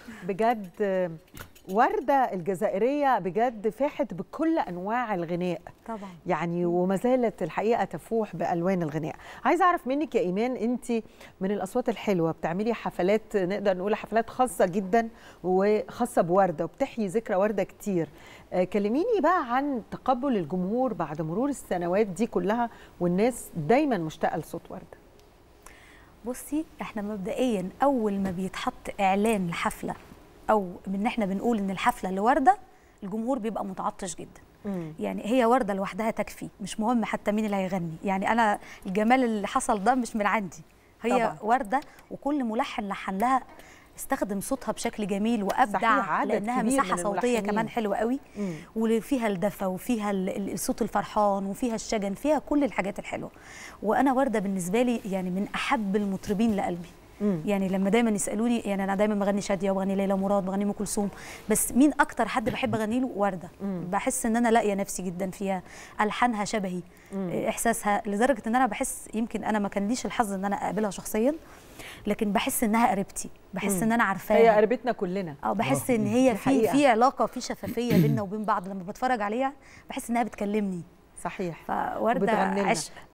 بجد آه، وردة الجزائرية بجد فاحت بكل أنواع الغناء طبعا يعني وما زالت الحقيقة تفوح بألوان الغناء عايزة أعرف منك يا إيمان أنت من الأصوات الحلوة بتعملي حفلات نقدر نقول حفلات خاصة جدا وخاصة بوردة وبتحيي ذكرى وردة كتير آه، كلميني بقى عن تقبل الجمهور بعد مرور السنوات دي كلها والناس دايما مشتاقة لصوت وردة بصي احنا مبدئيا اول ما بيتحط اعلان لحفله او ان احنا بنقول ان الحفله لورده الجمهور بيبقى متعطش جدا يعني هي ورده لوحدها تكفي مش مهم حتى مين اللي هيغني يعني انا الجمال اللي حصل ده مش من عندي هي طبعاً. طبعا. ورده وكل ملحن لحن لها استخدم صوتها بشكل جميل صحيح، وابدع عدد لانها كبير مساحه من صوتيه الملحنين. كمان حلوه قوي مم. وفيها الدفى وفيها ال- ال- الصوت الفرحان وفيها الشجن فيها كل الحاجات الحلوه وانا ورده بالنسبه لي يعني من احب المطربين لقلبي مم. يعني لما دايما يسالوني يعني انا دايما بغني شاديه وبغني ليلى مراد بغني ام كلثوم بس مين اكتر حد بحب اغني له ورده بحس ان انا لاقيه نفسي جدا فيها الحانها شبهي احساسها لدرجه ان انا بحس يمكن انا ما كان ليش الحظ ان انا اقابلها شخصيا لكن بحس انها قريبتي بحس ان انا عارفاها هي قربتنا كلنا اه بحس ان هي دي في حقيقة. في علاقه في شفافيه بيننا وبين بعض لما بتفرج عليها بحس انها بتكلمني صحيح فورده وبتغني لنا. عشق